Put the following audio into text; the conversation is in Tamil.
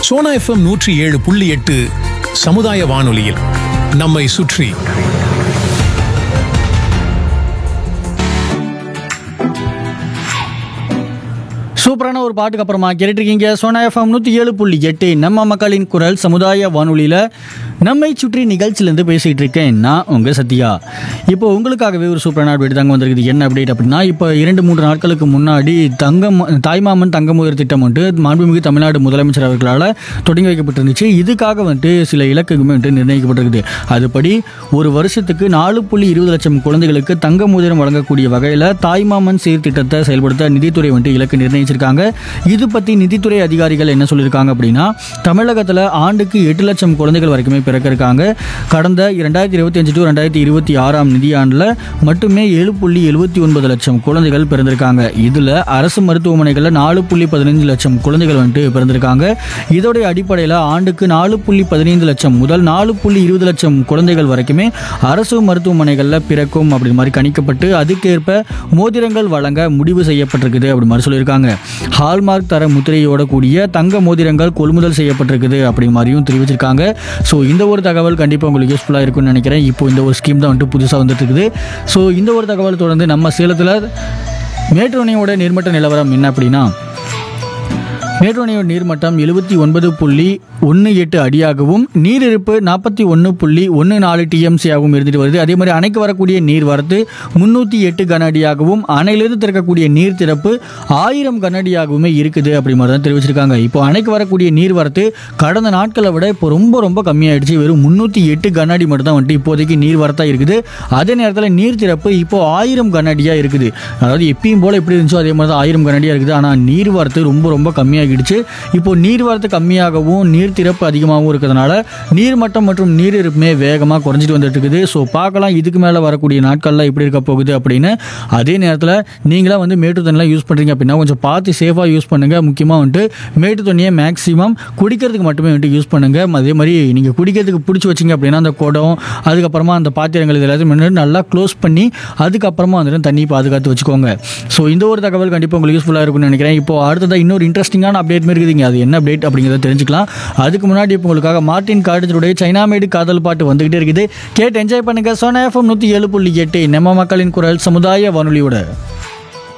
சோனா எஃப்எம் நூற்றி ஏழு புள்ளி எட்டு சமுதாய வானொலியில் நம்மை சுற்றி சூப்பரான ஒரு பாட்டுக்கு அப்புறமா கேட்டுருக்கீங்க சோனா எஃப்எம் நூற்றி ஏழு புள்ளி எட்டு நம்ம மக்களின் குரல் சமுதாய வானொலியில் நம்மை சுற்றி நிகழ்ச்சியிலேருந்து பேசிகிட்டு இருக்கேன் நான் உங்கள் சத்யா இப்போ உங்களுக்காகவே ஒரு சூப்பரான அப்டேட் தாங்க வந்திருக்குது என்ன அப்டேட் அப்படின்னா இப்போ இரண்டு மூன்று நாட்களுக்கு முன்னாடி தங்கம் தாய்மாமன் தங்கமுதல் திட்டம் வந்துட்டு மாண்புமிகு தமிழ்நாடு முதலமைச்சர் அவர்களால் தொடங்கி வைக்கப்பட்டிருந்துச்சு இதுக்காக வந்துட்டு சில இலக்குகளுமே வந்துட்டு நிர்ணயிக்கப்பட்டிருக்குது அதுபடி ஒரு வருஷத்துக்கு நாலு புள்ளி இருபது லட்சம் குழந்தைகளுக்கு தங்க மோதிரம் வழங்கக்கூடிய வகையில் தாய்மாமன் சீர்திட்டத்தை செயல்படுத்த நிதித்துறை வந்துட்டு இலக்கு நிர்ணயிச்சிருக்காங்க இது பற்றி நிதித்துறை அதிகாரிகள் என்ன சொல்லியிருக்காங்க அப்படின்னா தமிழகத்தில் ஆண்டுக்கு எட்டு லட்சம் குழந்தைகள் வரைக்குமே பிறக்க இருக்காங்க கடந்த இரண்டாயிரத்தி இருபத்தி அஞ்சு டு ரெண்டாயிரத்தி இருபத்தி ஆறாம் நிதியாண்டில் மட்டுமே ஏழு புள்ளி எழுபத்தி ஒன்பது லட்சம் குழந்தைகள் பிறந்திருக்காங்க இதில் அரசு மருத்துவமனைகளில் நாலு புள்ளி பதினைந்து லட்சம் குழந்தைகள் வந்துட்டு பிறந்திருக்காங்க இதோடைய அடிப்படையில் ஆண்டுக்கு நாலு புள்ளி பதினைந்து லட்சம் முதல் நாலு புள்ளி இருபது லட்சம் குழந்தைகள் வரைக்குமே அரசு மருத்துவமனைகளில் பிறக்கும் அப்படி மாதிரி கணிக்கப்பட்டு அதுக்கேற்ப மோதிரங்கள் வழங்க முடிவு செய்யப்பட்டிருக்குது அப்படி மாதிரி சொல்லியிருக்காங்க ஹால்மார்க் தர முத்திரையோட கூடிய தங்க மோதிரங்கள் கொள்முதல் செய்யப்பட்டிருக்குது அப்படி மாதிரியும் தெரிவிச்சிருக்காங்க ஸோ இந்த ஒரு தகவல் கண்டிப்பாக உங்களுக்கு யூஸ்ஃபுல்லாக இருக்கும்னு நினைக்கிறேன் இப்போ இந்த ஒரு ஸ்கீம் தான் வந்துட்டு புதுசாக வந்துட்டு இருக்குது ஸோ இந்த ஒரு தகவல் தொடர்ந்து நம்ம சேலத்தில் மேட்டூர் அணையோட நீர்மட்ட நிலவரம் என்ன அப்படின்னா மேட்டூர் அணையோட நீர்மட்டம் எழுபத்தி ஒன்பது புள்ளி ஒன்று எட்டு அடியாகவும் நீரிருப்பு நாற்பத்தி ஒன்று புள்ளி ஒன்று நாலு டிஎம்சியாகவும் இருந்துட்டு வருது அதே மாதிரி அணைக்கு வரக்கூடிய நீர் வரத்து முந்நூற்றி எட்டு கன அடியாகவும் அணையிலிருந்து திறக்கக்கூடிய நீர் திறப்பு ஆயிரம் கன அடியாகவுமே இருக்குது அப்படி மாதிரி தான் தெரிவிச்சிருக்காங்க இப்போ அணைக்கு வரக்கூடிய நீர் வரத்து கடந்த நாட்களை விட இப்போ ரொம்ப ரொம்ப கம்மியாயிடுச்சு வெறும் முந்நூற்றி எட்டு கன அடி மட்டும் தான் வந்துட்டு இப்போதைக்கு நீர் வரத்தா இருக்குது அதே நேரத்தில் நீர் திறப்பு இப்போ ஆயிரம் கன அடியாக இருக்குது அதாவது எப்பயும் போல் எப்படி இருந்துச்சோ அதே மாதிரி தான் ஆயிரம் கன அடியாக இருக்குது ஆனால் நீர் வரத்து ரொம்ப ரொம்ப கம்மியாகிடுச்சு இப்போ நீர் வரத்து கம்மியாகவும் நீர் திறப்பு அதிகமாகவும் இருக்கிறதுனால நீர்மட்டம் மற்றும் நீர் இருப்புமே வேகமாக குறைஞ்சிட்டு வந்துட்டு இருக்குது ஸோ பார்க்கலாம் இதுக்கு மேலே வரக்கூடிய நாட்கள்லாம் எப்படி இருக்க போகுது அப்படின்னு அதே நேரத்தில் நீங்களாம் வந்து மேட்டு தண்ணிலாம் யூஸ் பண்ணுறீங்க அப்படின்னா கொஞ்சம் பார்த்து சேஃபாக யூஸ் பண்ணுங்கள் முக்கியமாக வந்துட்டு மேட்டு தண்ணியை மேக்ஸிமம் குடிக்கிறதுக்கு மட்டுமே வந்துட்டு யூஸ் பண்ணுங்கள் அதே மாதிரி நீங்கள் குடிக்கிறதுக்கு பிடிச்சி வச்சிங்க அப்படின்னா அந்த குடம் அதுக்கப்புறமா அந்த பாத்திரங்கள் இது எல்லாத்தையும் வந்துட்டு நல்லா க்ளோஸ் பண்ணி அதுக்கப்புறமா வந்துட்டு தண்ணி பாதுகாத்து வச்சுக்கோங்க ஸோ இந்த ஒரு தகவல் கண்டிப்பாக உங்களுக்கு யூஸ்ஃபுல்லாக இருக்கும்னு நினைக்கிறேன் இப்போ அடுத்ததாக இன்னொரு இன்ட்ரெஸ்டிங்கான அப்டேட் மாதிரி இருக்குதுங்க அது என்ன அப்டேட் அப்படிங்கிறத தெரிஞ்சுக்கலாம் அதுக்கு முன்னாடி இப்போ உங்களுக்காக மார்ட்டின் காடேஜருடைய சைனா மேடு காதல் பாட்டு வந்துகிட்டே இருக்குது கேட்டு என்ஜாய் பண்ணுங்க சோனா எஃப்எம் நூற்றி ஏழு புள்ளி எட்டு நம்ம மக்களின் குரல் சமுதாய வானொலியோட